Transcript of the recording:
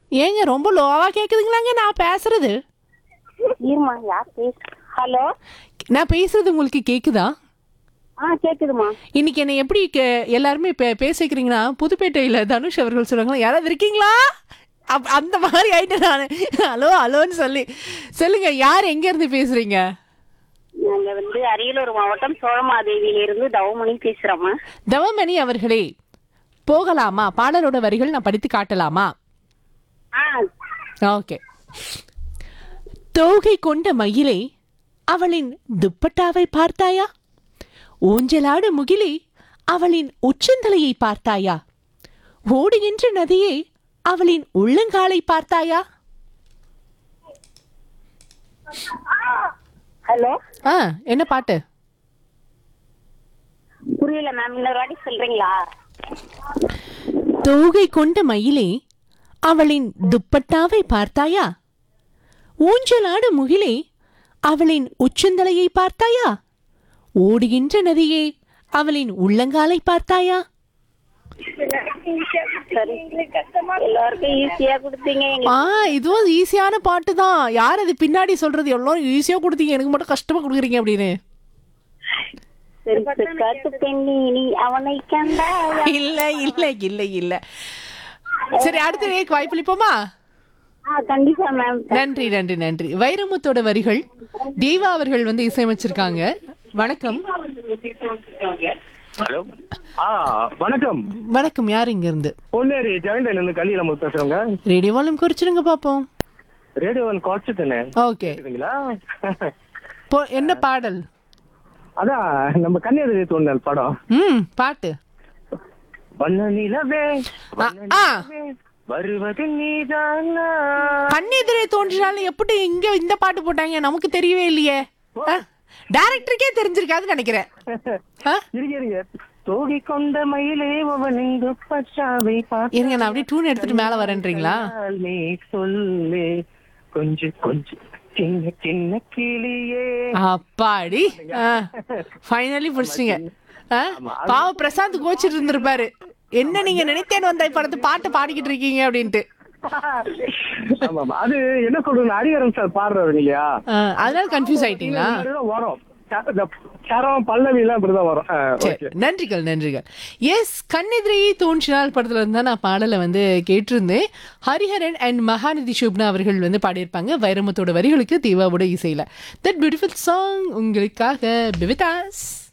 ஏங்க ரொம்ப லோவா கேக்குதுங்களாங்க நான் பேசுறது இருமா யார் பேச ஹலோ நான் பேசுறது உங்களுக்கு கேக்குதா ஆ கேக்குதுமா இன்னைக்கு என்னை எப்படி கே- எல்லாருமே பே பேசிக்கிறீங்கன்னா புதுப்பேட்டையில் தனுஷ் அவர்கள் சொல்லுவாங்களா யாராவது இருக்கீங்களா அப் அந்த மாதிரி ஆயிட்டேன் நான் ஹலோ ஹலோன்னு சொல்லி சொல்லுங்க யார் எங்கேருந்து பேசுறீங்க நாங்க வந்து அரியலூர் மாவட்டம் சோழமாதேவியில இருந்து தவமணி பேசுறோமா தவமணி அவர்களே போகலாமா பாடலோட வரிகள் நான் படித்து காட்டலாமா ஆ ஓகே தோகை கொண்ட மயிலே அவளின் துப்பட்டாவை பார்த்தாயா ஊஞ்சலாடு முகிலே அவளின் உச்சந்தலையை பார்த்தாயா ஓடுகின்ற நதியே அவளின் உள்ளங்காலை பார்த்தாயா ஹலோ ஆ என்ன பாட்டு புரியல மேம் இன்னொரு வாட்டி சொல்றீங்களா தோகை கொண்ட மயிலே அவளின் துப்பட்டாவை பார்த்தாயா ஊஞ்சலாடு முகிலே அவளின் உச்சந்தலையை பார்த்தாயா ஓடுகின்ற நதியே அவளின் உள்ளங்காலை பார்த்தாயா சரி எல்லாருக்கும் ஈஸியா கொடுத்தீங்க எங்களுக்கு ஆ இதுவும் ஈஸியான பாட்டு தான் யார் அது பின்னாடி சொல்றது எவ்வளோ ஈஸியா கொடுத்தீங்க எனக்கு மட்டும் கஷ்டமா கொடுக்குறீங்க அப்படின்னு சரி, காட்டு பெண்ணி நீ அவனை கண்டா இல்ல இல்ல இல்ல இல்ல சரி அடுத்த நேருக்கு வாய்ப்பளிப்போமா ஆ கண்டிப்பா மேம் நன்றி நன்றி நன்றி வைரமுத்தோட வரிகள் தேவா அவர்கள் வந்து இசையமைச்சிருக்காங்க வணக்கம் ஹலோ ஆ வணக்கம் வணக்கம் யார் இங்க இருந்து பொன்னேரி ஜெயண்டன்ல இருந்து கல்வி நம்ம பேசுறோங்க ரேடியோ வால்யூம் குறைச்சிருங்க பாப்போம் ரேடியோவன் குறைச்சிட்டேனே ஓகே சரிங்களா போ என்ன பாடல் அதான் நம்ம கன்னியாகுமரி தோண்டல் படம் ம் பாட்டு வண்ண நிலவே ஆ, ஆ வருவது நீதானா கண்ணெதிரே தோன்றினாலும் எப்படி இங்க இந்த பாட்டு போட்டாங்க நமக்கு தெரியவே இல்லையே டைரக்டருக்கே தெரிஞ்சிருக்காதுன்னு நினைக்கிறேன் ஆ? இருங்க இருங்க தோகை கொண்ட மயிலே அவன் இங்கு பச்சாவை இருங்க நான் அப்படியே டூன் எடுத்துட்டு மேல வரேன்றீங்களா நீ சொல்லு கொஞ்சம் கொஞ்சம் சின்ன சின்ன கிளியே அப்பாடி ஃபைனலி பிடிச்சிட்டீங்க ஆ? பாவம் பிரசாந்த் கோச்சிட்டு இருந்திருப்பாரு என்ன நீங்க நினைத்தேன் வந்த படத்து பாட்டு பாடிக்கிட்டு இருக்கீங்க அப்படின்ட்டு ஆமா ஆமா. அது என்ன சொல்றது ஹரிஹரன் சார் பாடுறாரு இல்லையா ஆ, அதனால கன்ஃபியூஸ் ஆயிட்டீங்களா இந்த மாதிரிதான் வரும் ச- இந்த சரம் பல்லவி எல்லாம் இப்படிதான் வரும் ஆ, சரி okay. நன்றிகள் நன்றிகள் எஸ் கண்ணெதிரையே தோன்றினால் படத்துல இருந்தா நான் பாடலை வந்து கேட்டிருந்தேன் ஹரிஹரன் அண்ட் மகாநிதி சுப்னா அவர்கள் வந்து பாடியிருப்பாங்க வைரமுத்தோட வரிகளுக்கு தீவாவோட இசையில தட் பியூட்டிஃபுல் சாங் உங்களுக்காக பிவிதாஸ்